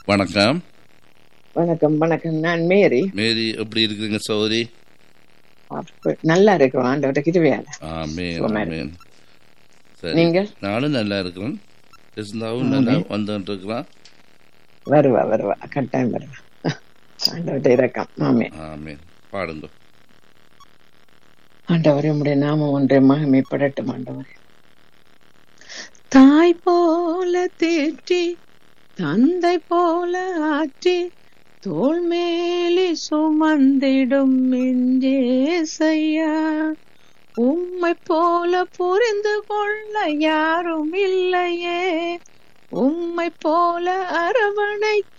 வணக்கம் வணக்கம் வணக்கம் நான் மேரி மேரி எப்படி இருக்கிறீங்க சௌரி அப்ப நல்லா இருக்கிறோம் ஆண்டவர்கிட்ட கிருவியால ஆமேன் சுகமா ஆமேன் சரி நீங்கள் நானும் நல்லா இருக்கிறேன் இருந்தாவும் நல்லா வந்துட்டு இருக்கிறான் வருவா வருவா கட்டாயம் வருவா ஆண்டவர்கிட்ட இறக்கம் ஆமே ஆமேன் பாடுங்க ஆண்டவரே உம்முடைய நாமம் ஒன்றை மகிமைப்படட்டும் ஆண்டவரே தாய் போல தேற்றி தந்தை போல ஆற்றி தோள் மேலே சுமந்திடும் மிஞ்சேசையா உம்மை போல புரிந்து கொள்ள யாரும் இல்லையே உம்மை போல அரவணை